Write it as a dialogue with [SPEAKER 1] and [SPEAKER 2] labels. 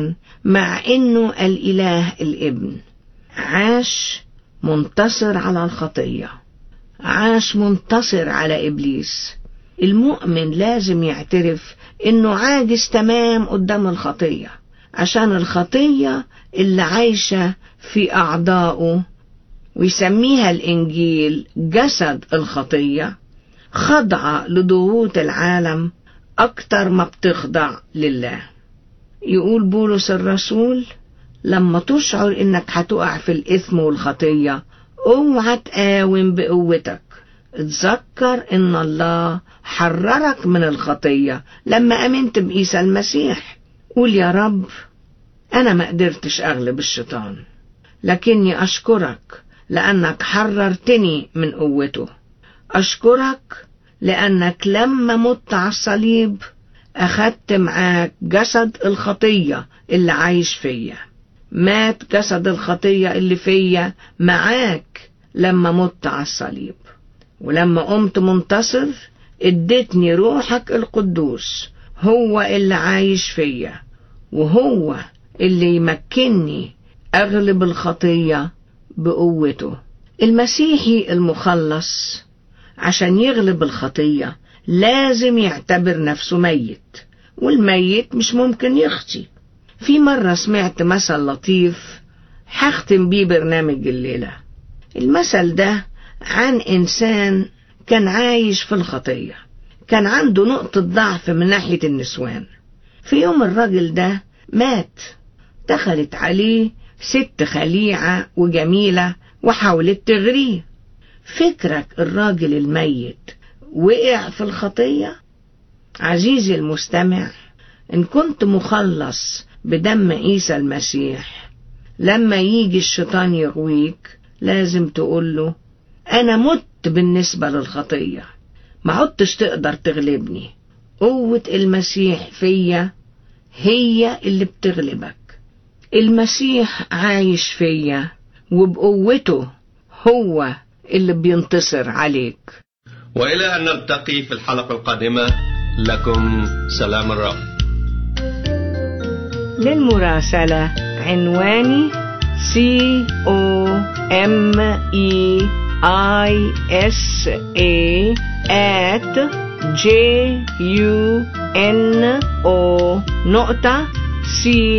[SPEAKER 1] الإنسان مع إنه الإله الابن عاش منتصر على الخطية عاش منتصر على إبليس المؤمن لازم يعترف إنه عاجز تمام قدام الخطية عشان الخطية اللي عايشة في أعضائه ويسميها الإنجيل جسد الخطية خضعة لضغوط العالم أكتر ما بتخضع لله يقول بولس الرسول لما تشعر إنك هتقع في الإثم والخطية اوعى تقاوم بقوتك اتذكر إن الله حررك من الخطية لما أمنت بإيسى المسيح قول يا رب أنا ما قدرتش أغلب الشيطان لكني أشكرك لأنك حررتني من قوته أشكرك لأنك لما مت على الصليب أخدت معاك جسد الخطية اللي عايش فيا مات جسد الخطية اللي فيا معاك لما مت على الصليب ولما قمت منتصر اديتني روحك القدوس هو اللي عايش فيا وهو اللي يمكنني أغلب الخطية بقوته المسيحي المخلص عشان يغلب الخطية لازم يعتبر نفسه ميت والميت مش ممكن يخطي في مرة سمعت مثل لطيف هختم بيه برنامج الليلة المثل ده عن إنسان كان عايش في الخطية كان عنده نقطة ضعف من ناحية النسوان في يوم الراجل ده مات دخلت عليه ست خليعة وجميلة وحاولت تغريه فكرك الراجل الميت وقع في الخطية عزيزي المستمع إن كنت مخلص بدم عيسى المسيح لما يجي الشيطان يغويك لازم تقوله أنا مت بالنسبة للخطية ما عدتش تقدر تغلبني قوة المسيح فيا هي اللي بتغلبك المسيح عايش فيا وبقوته هو اللي بينتصر عليك
[SPEAKER 2] وإلى أن نلتقي في الحلقة القادمة لكم سلام الرب
[SPEAKER 1] للمراسلة عنواني C O M E I S A at J U N O نقطة C